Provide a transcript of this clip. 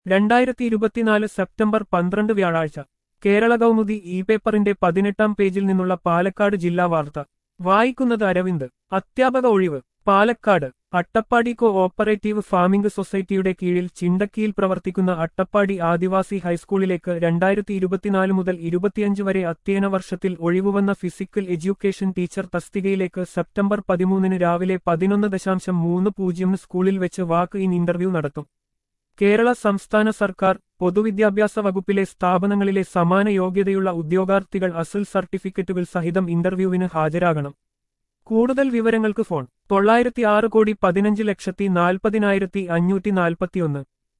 രണ്ടായിരത്തി ഇരുപത്തിനാല് സെപ്റ്റംബർ പന്ത്രണ്ട് വ്യാഴാഴ്ച കേരള കൗമുദി ഇ പേപ്പറിന്റെ പതിനെട്ടാം പേജിൽ നിന്നുള്ള പാലക്കാട് ജില്ലാ വാർത്ത വായിക്കുന്നത് അരവിന്ദ് അധ്യാപക ഒഴിവ് Palakkad Attappadi cooperative farming സൊസൈറ്റിയുടെ കീഴിൽ ചിണ്ടക്കിയിൽ പ്രവർത്തിക്കുന്ന അട്ടപ്പാടി ആദിവാസി ഹൈസ്കൂളിലേക്ക് രണ്ടായിരത്തി ഇരുപത്തിനാല് മുതൽ ഇരുപത്തിയഞ്ച് വരെ അധ്യയന വർഷത്തിൽ ഒഴിവുവന്ന ഫിസിക്കൽ എഡ്യൂക്കേഷൻ ടീച്ചർ തസ്തികയിലേക്ക് സെപ്റ്റംബർ പതിമൂന്നിന് രാവിലെ പതിനൊന്ന് ദശാംശം മൂന്ന് പൂജ്യം സ്കൂളിൽ വെച്ച് വാക്ക് ഇൻ ഇന്റർവ്യൂ നടത്തും കേരള സംസ്ഥാന സർക്കാർ പൊതുവിദ്യാഭ്യാസ വകുപ്പിലെ സ്ഥാപനങ്ങളിലെ സമാന യോഗ്യതയുള്ള ഉദ്യോഗാർത്ഥികൾ അസൽ സർട്ടിഫിക്കറ്റുകൾ സഹിതം ഇന്റർവ്യൂവിന് ഹാജരാകണം കൂടുതൽ വിവരങ്ങൾക്ക് ഫോൺ തൊള്ളായിരത്തി ആറ് കോടി പതിനഞ്ച് ലക്ഷത്തി നാൽപ്പതിനായിരത്തി അഞ്ഞൂറ്റി നാൽപ്പത്തിയൊന്ന്